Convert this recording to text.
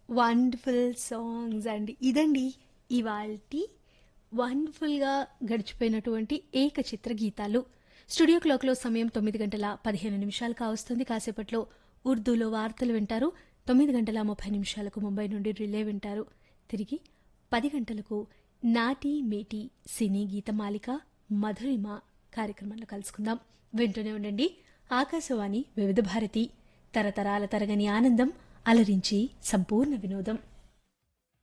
wonderful songs and ఇదండి ఇవాల్టి వండర్ఫుల్గా గడిచిపోయినటువంటి ఏకచిత్ర గీతాలు స్టూడియో క్లాక్లో సమయం తొమ్మిది గంటల పదిహేను నిమిషాలు కావస్తుంది కాసేపట్లో ఉర్దూలో వార్తలు వింటారు తొమ్మిది గంటల ముప్పై నిమిషాలకు ముంబై నుండి రిలే వింటారు తిరిగి పది గంటలకు నాటి మేటి సినీ గీతమాలిక మధురిమ కార్యక్రమంలో కలుసుకుందాం వింటూనే ఉండండి ఆకాశవాణి వివిధ భారతి తరతరాల తరగని ఆనందం అలరించి సంపూర్ణ వినోదం